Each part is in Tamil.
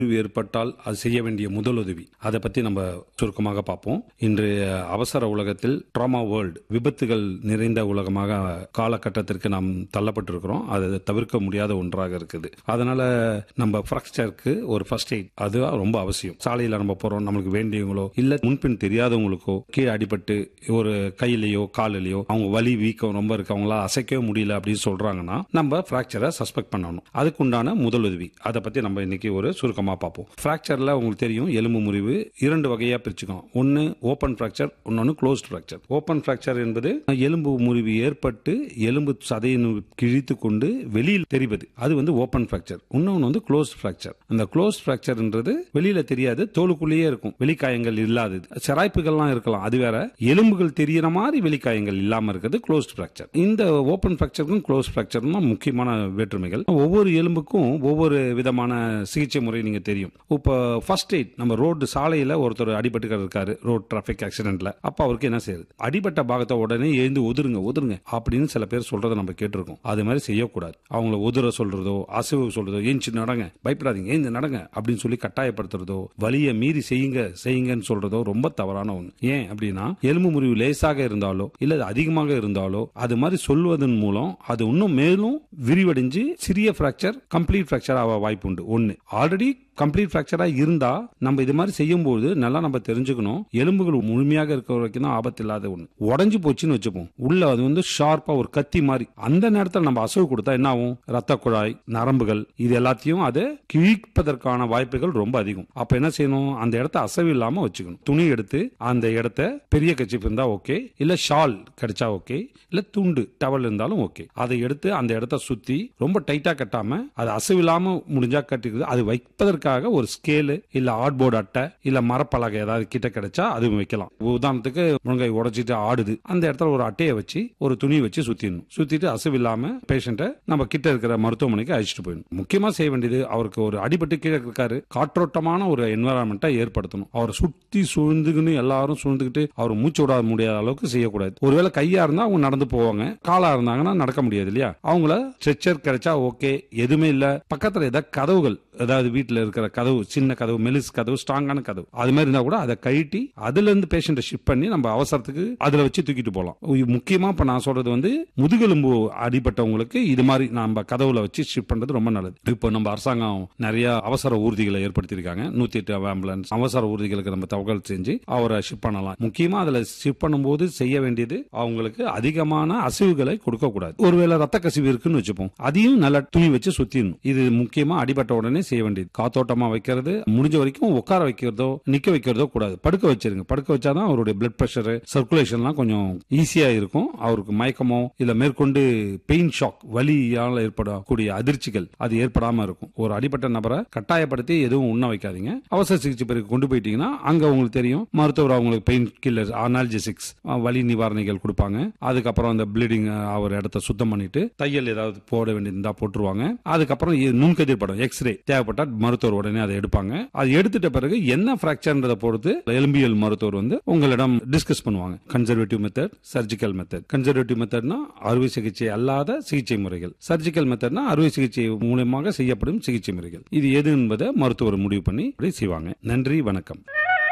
ஏற்பட்டால் அது செய்ய வேண்டிய முதலுதவி அதை பத்தி நம்ம சுருக்கமாக பார்ப்போம் இன்றைய அவசர உலகத்தில் ட்ராமா வேர்ல்டு விபத்துகள் நிறைந்த உலகமாக காலகட்டத்திற்கு நாம் தள்ளப்பட்டிருக்கிறோம் அது தவிர்க்க முடியாத ஒன்றாக இருக்குது அதனால நம்ம ஃப்ராக்சருக்கு ஒரு ஃபர்ஸ்ட் எய்ட் அது ரொம்ப அவசியம் சாலையில நம்ம போறோம் நம்மளுக்கு வேண்டியவங்களோ இல்ல முன்பின் தெரியாதவங்களுக்கோ கீழே அடிபட்டு ஒரு கையிலயோ காலிலேயோ அவங்க வலி வீக்கம் ரொம்ப இருக்கு அவங்களால அசைக்கவே முடியல அப்படின்னு சொல்றாங்கன்னா நம்ம ஃப்ராக்சரை சஸ்பெக்ட் பண்ணணும் அதுக்குண்டான முதலுதவி அதை பத்தி நம்ம இன்னைக்கு ஒரு சுருக்கமா பார்ப்போம் ஃப்ராக்சர்ல உங்களுக்கு தெரியும் எலும்பு முறிவு இரண்டு வகையா பிரிச்சுக்கோம் ஒன்னு ஓப்பன் ஃப்ராக்சர் இன்னொன்னு க்ளோஸ்ட் ஃப்ராக்சர் ஓப்பன் ஃப்ராக்சர் என்பது எலும்பு முறிவு ஏற்பட்டு எலும்பு சதையை கிழித்து கொண்டு வெளியில் தெரிவது அது வந்து ஓப்பன் ஃப்ராக்சர் இன்னொன்று வந்து க்ளோஸ் ஃப்ராக்சர் அந்த க்ளோஸ் ஃப்ராக்சர்ன்றது வெளியில தெரியாது தோலுக்குள்ளேயே இருக்கும் வெளிக்காயங்கள் இல்லாதது சிராய்ப்புகள்லாம் இருக்கலாம் அது வேற எலும்புகள் தெரியற மாதிரி வெளிக்காயங்கள் இல்லாம இருக்கிறது க்ளோஸ்ட் ஃப்ராக்சர் இந்த ஓப்பன் ஃப்ராக்சருக்கும் க்ளோஸ் ஃப்ராக்சரும் தான் முக்கியமான வேற்றுமைகள் ஒவ்வொரு எலும்புக்கும் ஒவ்வொரு விதமான சிகிச்சை முறை நீங்க தெரியும் இப்போ ஃபர்ஸ்ட் எய்ட் நம்ம ரோடு சாலையில ஒருத்தர் அடிபட்டு இருக்காரு ரோட் டிராபிக் ஆக்சிடென்ட்ல அப்ப அவருக்கு என்ன செய்யுது அடிபட்ட பாகத்தை உடனே எழுந்து ஒதுருங்க ஒதுருங்க அப்படின்னு சில பேர் சொல்றதை நம்ம கேட்டிருக்கோம் அது மாதிரி செய்யக்கூடாது அவங்கள ஒதுர சொல்றதோ அசைவு சொல்றதோ ஏஞ்சி நடங்க பயப்படாதீங்க ஏந்து நடங்க அப்படின்னு சொல்லி கட்டாயப்படுத்துறதோ வலியை மீறி செய்யுங்க செய்யுங்கன்னு சொல்றதோ ரொம்ப தவறான ஒண்ணு ஏன் அப்படின்னா எலும்பு முறிவு லேசாக இருந்தாலோ இல்ல அது அதிகமாக இருந்தாலோ அது மாதிரி சொல்வதன் மூலம் அது இன்னும் மேலும் விரிவடைஞ்சு சிறிய ஃபிராக்சர் கம்ப்ளீட் ஃபிராக்சர் ஆக வாய்ப்பு உண்டு ஒன்னு ஆல்ரெடி கம்ப்ளீட் ஃபிராக்சரா இருந்தா நம்ம இது மாதிரி செய்யும்போது நல்லா நம்ம தெரிஞ்சுக்கணும் எலும்புகள் முழுமையாக இருக்கிற வரைக்கும் தான் ஆபத்து இல்லாத ஒண்ணு உடஞ்சு போச்சுன்னு வச்சுப்போம் உள்ள அது வந்து ஷார்ப்பா ஒரு கத்தி மாதிரி அந்த நேரத்தில் நம்ம அசைவு கொடுத்தா என்ன ஆகும் ரத்த குழாய் நரம்புகள் இது எல்லாத்தையும் அதை கிழிப்பதற்கான வாய்ப்புகள் ரொம்ப அதிகம் அப்ப என்ன செய்யணும் அந்த இடத்த அசைவு இல்லாம வச்சுக்கணும் துணி எடுத்து அந்த இடத்த பெரிய கச்சிப்பு இருந்தா ஓகே இல்ல ஷால் கிடைச்சா ஓகே இல்ல துண்டு டவல் இருந்தாலும் ஓகே அதை எடுத்து அந்த இடத்த சுத்தி ரொம்ப டைட்டா கட்டாம அது அசைவு இல்லாம முடிஞ்சா கட்டிக்குது அது வைப்பதற்காக ஒரு ஸ்கேலு இல்ல ஆர்ட்போர்டு அட்டை இல்ல மரப்பலகை ஏதாவது கிட்ட கிடைச்சா அதுவும் வைக்கலாம் உதாரணத்துக்கு முருங்கை உடைச்சிட்டு ஆடுது அந்த இடத்துல ஒரு அட்டையை வச்சு ஒரு துணி வச்சு சுத்திடணும் சுத்திட்டு அசைவு இல்லாம பேஷண்ட்டை நம்ம கிட்ட இருக்கிற மருத்துவமனைக்கு அழைச்சிட்டு போயிடணும் முக்கியமா செய்ய வேண்டியது அவருக்கு ஒரு அடிபட்டு கீழே இருக்காரு காற்றோட்டமான ஒரு என்வரான்மெண்ட்டை ஏற்படுத்தணும் அவரை சுத்தி சூழ்ந்துக்குன்னு எல்லாரும் சூழ்ந்துக்கிட்டு அவர் மூச்சு விட முடியாத அளவுக்கு செய்யக்கூடாது ஒருவேளை கையா இருந்தா அவங்க நடந்து போவாங்க காலா இருந்தாங்கன்னா நடக்க முடியாது இல்லையா அவங்கள ஸ்ட்ரெச்சர் கிடைச்சா ஓகே எதுவுமே இல்ல பக்கத்துல ஏதாவது கதவுகள் அதாவது வீட்டுல இருக்கிற கதவு சின்ன கதவு மெலிஸ் கதவு ஸ்ட்ராங்கான கதவு அது மாதிரி இருந்தா கூட அதை கழட்டி அதுல இருந்து பேஷண்ட்டை ஷிஃப்ட் பண்ணி நம்ம அவசரத்துக்கு அதுல வச்சு தூக்கிட்டு போகலாம் முக்கியமா இப்ப நான் சொல்றது வந்து முதுகெலும்பு அடிபட்டவங்களுக்கு இது மாதிரி நம்ம கதவுல வச்சு ஷிஃப்ட் பண்றது ரொம்ப நல்லது இப்போ நம்ம அரசாங்கம் நிறைய அவசர ஊர்திகளை ஏற்படுத்தியிருக்காங்க நூத்தி எட்டு ஆம்புலன்ஸ் அவசர ஊர்திகளுக்கு நம்ம தகவல் செஞ்சு அவரை ஷிஃப்ட் பண்ணலாம் முக்கியமா அதுல ஷிஃப்ட் பண்ணும்போது செய்ய வேண்டியது அவங்களுக்கு அதிகமான அசைவுகளை கொடுக்க கூடாது ஒருவேளை ரத்த கசிவு இருக்குன்னு வச்சுப்போம் அதையும் நல்லா துணி வச்சு சுத்திடணும் இது முக்கியமா அடிபட்ட உடனே செய்ய வேண்டியது காத்தோட்டமா வைக்கிறது முடிஞ்ச வரைக்கும் உட்கார வைக்கிறதோ நிக்க வைக்கிறதோ கூடாது படுக்க வச்சிருங்க படுக்க வச்சாதான் அவருடைய பிளட் பிரஷர் சர்க்குலேஷன்லாம் கொஞ்சம் ஈஸியா இருக்கும் அவருக்கு மயக்கமோ இல்ல மேற்கொண்டு பெயின் ஷாக் வலியால் ஏற்படக்கூடிய அதிர்ச்சிகள் அது ஏற்படாம இருக்கும் ஒரு அடிப்பட்ட நபரை கட்டாயப்படுத்தி எதுவும் உண்ண வைக்காதீங்க அவசர சிகிச்சை பிறகு கொண்டு போயிட்டீங்கன்னா அங்க உங்களுக்கு தெரியும் மருத்துவர் அவங்களுக்கு பெயின் கில்லர் அனால்ஜெசிக்ஸ் வலி நிவாரணிகள் கொடுப்பாங்க அதுக்கப்புறம் அந்த ப்ளீடிங் அவர் இடத்த சுத்தம் பண்ணிட்டு தையல் ஏதாவது போட வேண்டியிருந்தா போட்டுருவாங்க அதுக்கப்புறம் இ- நுண்கதிர் படம் எக்ஸ்ரே தேவைப்பட்டால் மருத்துவர் உடனே அதை எடுப்பாங்க அது எடுத்துட்ட பிறகு என்ன பிராக்சர்ன்றதை பொறுத்து எலும்பியல் மருத்துவர் வந்து உங்களிடம் டிஸ்கஸ் பண்ணுவாங்க conservative method surgical method conservative மெத்தட்னா அறுவை சிகிச்சை அல்லாத சிகிச்சை முறைகள் சர்ஜிக்கல் மெத்தட்னா அறுவை சிகிச்சை மூலமாக செய்யப்படும் சிகிச்சை முறைகள் இது எது என்பதை மருத்துவர் முடிவு பண்ணி அப்படி செய்வாங்க நன்றி வணக்கம்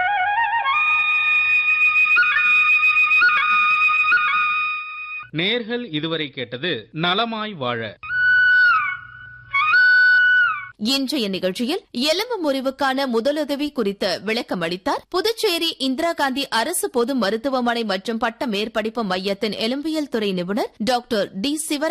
நேர்கள் இதுவரை கேட்டது நலமாய் வாழ இன்றைய நிகழ்ச்சியில் எலும்பு முறிவுக்கான முதலுதவி குறித்து விளக்கம் அளித்தார் புதுச்சேரி இந்திரா காந்தி அரசு பொது மருத்துவமனை மற்றும் பட்ட மேற்படிப்பு மையத்தின் எலும்பியல் துறை நிபுணர் டாக்டர் டி சிவராஜ்